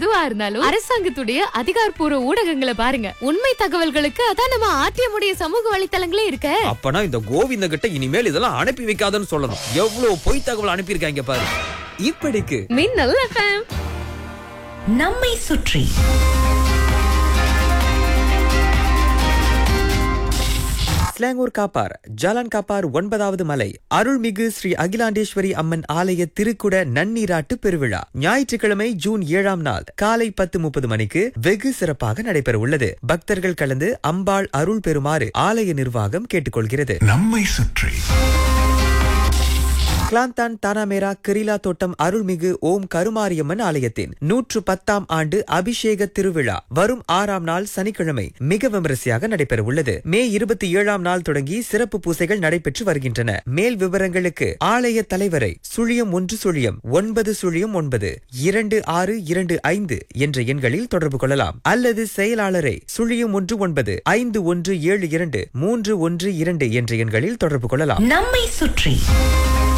எதுவா இருந்தாலும் அரசாங்கத்துடைய அதிகாரப்பூர்வ ஊடகங்களை பாருங்க உண்மை தகவல்களுக்கு அதான் நம்ம ஆர்டிஎம்முடைய சமூக வலைத்தளங்களே இருக்க அப்பனா இந்த கோவிந்த கிட்ட இனிமேல் இதெல்லாம் அனுப்பி வைக்காதன்னு சொல்லணும் எவ்வளவு பொய் தகவல் அனுப்பியிருக்காங்க பாரு இப்படிக்கு மின்னல் எஃப்எம் நம்மை சுற்றி ஸ்லாங்கூர் காப்பார் ஜலான் காப்பார் ஒன்பதாவது மலை அருள்மிகு ஸ்ரீ அகிலாண்டேஸ்வரி அம்மன் ஆலய திருக்குட நன்னீராட்டு பெருவிழா ஞாயிற்றுக்கிழமை ஜூன் ஏழாம் நாள் காலை பத்து முப்பது மணிக்கு வெகு சிறப்பாக நடைபெற உள்ளது பக்தர்கள் கலந்து அம்பாள் அருள் பெறுமாறு ஆலய நிர்வாகம் கேட்டுக்கொள்கிறது நம்மை சுற்றி கிளாந்தான் தானாமேரா கிரிலா தோட்டம் அருள்மிகு ஓம் கருமாரியம்மன் ஆலயத்தின் நூற்று பத்தாம் ஆண்டு அபிஷேக திருவிழா வரும் ஆறாம் நாள் சனிக்கிழமை மிக விமரிசையாக நடைபெற உள்ளது மே இருபத்தி ஏழாம் நாள் தொடங்கி சிறப்பு பூசைகள் நடைபெற்று வருகின்றன மேல் விவரங்களுக்கு ஆலய தலைவரை சுழியம் ஒன்று சுழியம் ஒன்பது சுழியம் ஒன்பது இரண்டு ஆறு இரண்டு ஐந்து என்ற எண்களில் தொடர்பு கொள்ளலாம் அல்லது செயலாளரை சுழியம் ஒன்று ஒன்பது ஐந்து ஒன்று ஏழு இரண்டு மூன்று ஒன்று இரண்டு என்ற எண்களில் தொடர்பு கொள்ளலாம் நம்மை சுற்றி